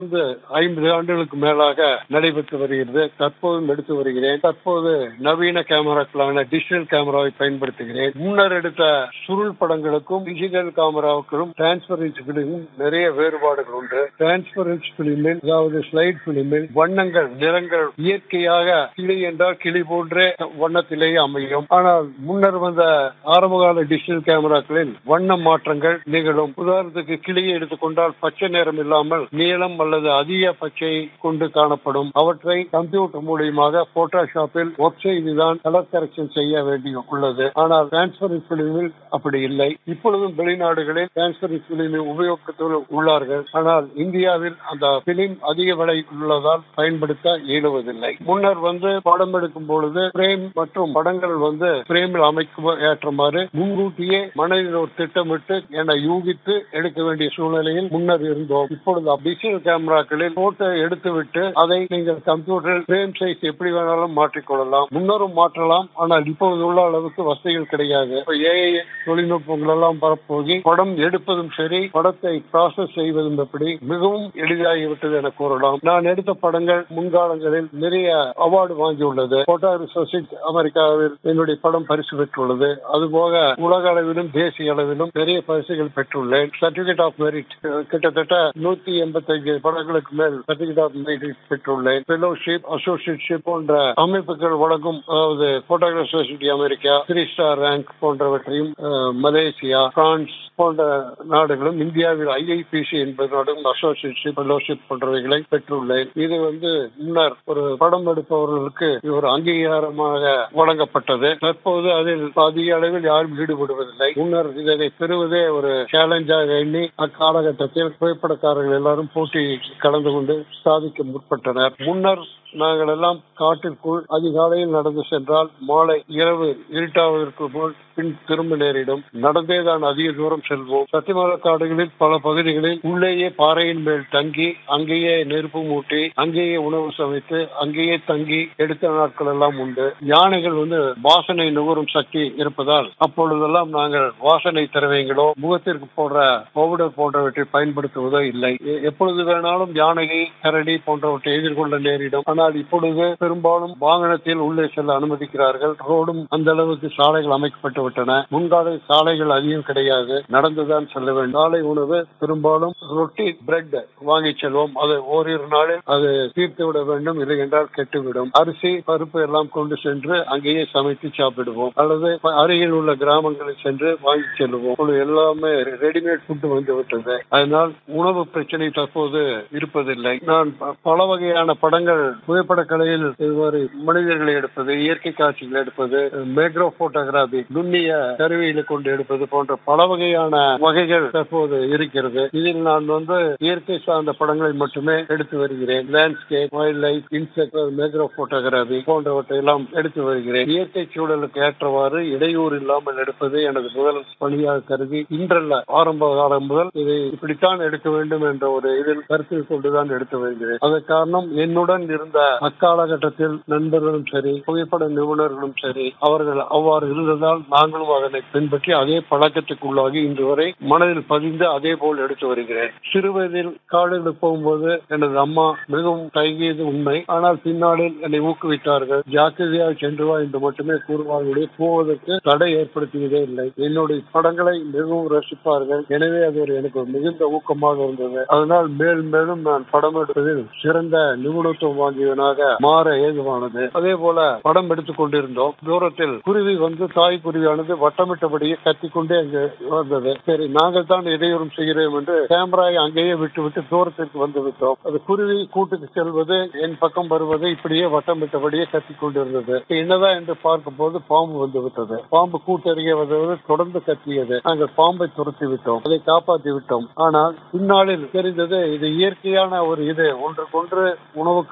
வந்து ஐம்பது ஆண்டுகளுக்கு மேலாக நடைபெற்று வருகிறது தற்போதும் எடுத்து வருகிறேன் தற்போது நவீன கேமராக்களான டிஜிட்டல் கேமராவை பயன்படுத்துகிறேன் முன்னர் எடுத்த சுருள் படங்களுக்கும் டிஜிட்டல் கேமராவுக்கும் டிரான்ஸ்பரன்சி பிலிமும் நிறைய வேறுபாடுகள் உண்டு டிரான்ஸ்பரன்சி பிலிமில் அதாவது ஸ்லைட் பிலிமில் வண்ணங்கள் நிறங்கள் இயற்கையாக கிளி என்றால் கிளி போன்றே வண்ணத்திலேயே அமையும் ஆனால் முன்னர் வந்த ஆரம்பகால டிஜிட்டல் கேமராக்களில் வண்ண மாற்றங்கள் நிகழும் உதாரணத்துக்கு கிளியை எடுத்துக்கொண்டால் பச்சை நிறம் இல்லாமல் நீளம் அல்லது அதிக பச்சை கொண்டு காணப்படும் அவற்றை கம்ப்யூட்டர் மூலியமாக போட்டோஷாப்பில் ஒர்க் செய்துதான் கலர் கரெக்ஷன் செய்ய வேண்டி உள்ளது ஆனால் டிரான்ஸ்பரன்ஸ் பிலிமில் அப்படி இல்லை இப்பொழுதும் வெளிநாடுகளில் டிரான்ஸ்பரன்ஸ் பிலிமை உபயோகித்து உள்ளார்கள் ஆனால் இந்தியாவில் அந்த பிலிம் அதிக விலை உள்ளதால் பயன்படுத்த இயலுவதில்லை முன்னர் வந்து படம் எடுக்கும் பொழுது பிரேம் மற்றும் படங்கள் வந்து பிரேமில் அமைக்கும் ஏற்றமாறு முன்கூட்டியே மனதில் ஒரு திட்டமிட்டு என யூகித்து எடுக்க வேண்டிய சூழ்நிலையில் முன்னர் இருந்தோம் இப்பொழுது டிஜிட்டல் கேமராக்களில் போட்டோ எடுத்துவிட்டு அதை நீங்கள் கம்ப்யூட்டரில் பிரேம் சைஸ் எப்படி வேணாலும் மாற்றிக்கொள்ளலாம் முன்னரும் மாற்றலாம் ஆனால் இப்போது உள்ள அளவுக்கு வசதிகள் கிடையாது ஏஐ தொழில்நுட்பங்கள் எல்லாம் பரப்போகி படம் எடுப்பதும் சரி படத்தை ப்ராசஸ் செய்வதும் எப்படி மிகவும் எளிதாகிவிட்டது என கூறலாம் நான் எடுத்த படங்கள் முன்காலங்களில் நிறைய அவார்டு வாங்கியுள்ளது போட்டோ சொசைட்டி அமெரிக்காவில் என்னுடைய படம் பரிசு பெற்றுள்ளது அதுபோக உலக அளவிலும் தேசிய அளவிலும் நிறைய பரிசுகள் பெற்றுள்ளேன் சர்டிபிகேட் ஆஃப் மெரிட் கிட்டத்தட்ட நூத்தி எண்பத்தைந்து படங்களுக்கு மேல் சர்டிபிகேட் ஆஃப் மெரிட் பெற்றுள்ளேன் ஃபெலோஷிப் அசோசியேட்ஷிப் போன்ற அமைப்புகள் வழங்கும் அதாவது photograph society America three star rank போன்றவற்றையும் மலேசியா பிரான்ஸ் போன்ற நாடுகளும் இந்தியாவில் ஐஐபிசி என்பது நாடும் அசோசியேட்ஷிப் ஃபெலோஷிப் போன்றவைகளை பெற்றுள்ளேன் இது வந்து முன்னர் ஒரு படம் எடுப்பவர்களுக்கு ஒரு அங்கீகாரமாக வழங்கப்பட்டது தற்போது அதில் அதிக அளவில் யாரும் ஈடுபடுவதில்லை முன்னர் இதனை பெறுவதே ஒரு சேலஞ்சாக எண்ணி அக்காலகட்டத்தில் புகைப்படக்காரர்கள் எல்லாரும் போட்டி கலந்து கொண்டு சாதிக்க முற்பட்டனர் முன்னர் நாங்கள் எல்லாம் காட்டிற்குள் அதிகாலையில் நடந்து சென்றால் மாலை இரவு இருட்டாவதற்கு போல் பின் திரும்ப நேரிடும் நடந்தே தான் அதிக தூரம் செல்வோம் சத்தியமல காடுகளில் பல பகுதிகளில் உள்ளேயே பாறையின் மேல் தங்கி அங்கேயே நெருப்பு மூட்டி அங்கேயே உணவு சமைத்து அங்கேயே தங்கி எடுத்த நாட்கள் எல்லாம் உண்டு யானைகள் வந்து வாசனை நுகரும் சக்தி இருப்பதால் அப்பொழுதெல்லாம் நாங்கள் வாசனை திரவியங்களோ முகத்திற்கு போடுற பவுடர் போன்றவற்றை பயன்படுத்துவதோ இல்லை எப்பொழுது வேணாலும் யானையை கரடி போன்றவற்றை எதிர்கொள்ள நேரிடும் ஆனால் இப்பொழுது பெரும்பாலும் வாகனத்தில் உள்ளே செல்ல அனுமதிக்கிறார்கள் ரோடும் அந்த அளவுக்கு சாலைகள் அமைக்கப்பட்டு விட்டன முன்கால சாலைகள் அதிகம் கிடையாது நடந்துதான் செல்ல வேண்டும் காலை உணவு பெரும்பாலும் ரொட்டி பிரெட் வாங்கி செல்வோம் அது ஓரிரு நாளில் அது தீர்த்து விட வேண்டும் இல்லை என்றால் கெட்டுவிடும் அரிசி பருப்பு எல்லாம் கொண்டு சென்று அங்கேயே சமைத்து சாப்பிடுவோம் அல்லது அருகில் உள்ள கிராமங்களில் சென்று வாங்கி செல்வோம் எல்லாமே ரெடிமேட் ஃபுட் வந்து விட்டது அதனால் உணவு பிரச்சனை தற்போது இருப்பதில்லை நான் பல வகையான படங்கள் புகைப்பட கலையில் இவ்வாறு மனிதர்களை எடுப்பது இயற்கை காட்சிகள் எடுப்பது மேக்ரோ போட்டோகிராபி நுண்ணிய கருவிகளை கொண்டு எடுப்பது போன்ற பல வகையான வகைகள் தற்போது இருக்கிறது இதில் நான் வந்து இயற்கை சார்ந்த படங்களை மட்டுமே எடுத்து வருகிறேன் landscape wildlife insect macro photography போன்றவற்றை எல்லாம் எடுத்து வருகிறேன் இயற்கை சூழலுக்கு ஏற்றவாறு இடையூறு இல்லாமல் எடுப்பது எனது முதல் பணியாக கருதி இன்றல்ல ஆரம்ப காலம் முதல் இதை இப்படித்தான் எடுக்க வேண்டும் என்ற ஒரு இதில் கருத்தில் கொண்டுதான் எடுத்து வருகிறேன் அதற்கு காரணம் என்னுடன் இருந்த அக்காலகட்டத்தில் நண்பர்களும் சரி புகைப்பட நிபுணர்களும் சரி அவர்கள் அவ்வாறு இருந்ததால் நாங்களும் அதனை பின்பற்றி அதே பழக்கத்துக்கு உள்ளாகி இன்று வரை மனதில் பதிந்து அதே போல் எடுத்து வருகிறேன் சிறுவயதில் காடுகளுக்கு போகும்போது எனது அம்மா மிகவும் தயங்கியது உண்மை ஆனால் பின்னாளில் என்னை ஊக்குவித்தார்கள் ஜாக்கிரதையாக சென்று வா என்று மட்டுமே கூறுவார்களுடைய போவதற்கு தடை ஏற்படுத்தியதே இல்லை என்னுடைய படங்களை மிகவும் ரசிப்பார்கள் எனவே அது ஒரு எனக்கு மிகுந்த ஊக்கமாக இருந்தது அதனால் மேல் மேலும் நான் படம் எடுப்பதில் சிறந்த நிபுணத்துவம் வாங்கியவனாக மாற ஏதுவானது அதே போல படம் எடுத்துக் கொண்டிருந்தோம் தூரத்தில் குருவி வந்து தாய் குருவியானது வட்டமிட்டபடியே கத்திக்கொண்டே அங்கு வந்தது சரி நாங்கள் தான் இடையூறும் செய்கிறோம் என்று கேமராயை அங்கேயே விட்டு விட்டு தூரத்திற்கு வந்து விட்டோம் அது குருவி கூட்டுக்கு செல்வது என் பக்கம் வருவது இப்படியே வட்டமிட்டபடியே கத்திக் கொண்டிருந்தது என்னதான் என்று பார்க்கும் போது பாம்பு வந்து விட்டது பாம்பு கூட்டருகே வந்தது தொடர்ந்து கத்தியது நாங்கள் பாம்பை துரத்தி விட்டோம் அதை காப்பாற்றி விட்டோம் ஆனால் பின்னாளில் தெரிந்தது இது இயற்கையான ஒரு இது ஒன்றுக்கொன்று உணவுக்காக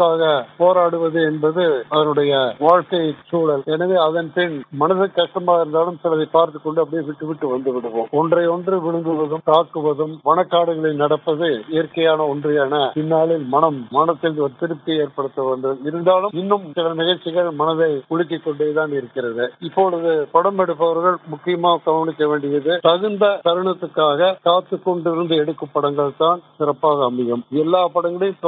போராடுவது என்பது அதனுடைய வாழ்க்கை சூழல் எனவே அதன் பின் மனது கஷ்டமா இருந்தாலும் சிலதை பார்த்து கொண்டு அப்படியே விட்டு விட்டு வந்து விடுவோம் ஒன்றை ஒன்று விழுங்குவதும் தாக்குவதும் வனக்காடுகளில் நடப்பது இயற்கையான ஒன்று என பின்னாளில் மனம் மனத்தில் ஒரு திருப்தி ஏற்படுத்த வேண்டும் இருந்தாலும் இன்னும் சில நிகழ்ச்சிகள் மனதை குலுக்கிக் கொண்டேதான் இருக்கிறது இப்பொழுது படம் எடுப்பவர்கள் முக்கியமாக கவனிக்க வேண்டியது தகுந்த தருணத்துக்காக காத்து கொண்டிருந்து எடுக்கும் படங்கள் தான் சிறப்பாக அமையும் எல்லா படங்களையும்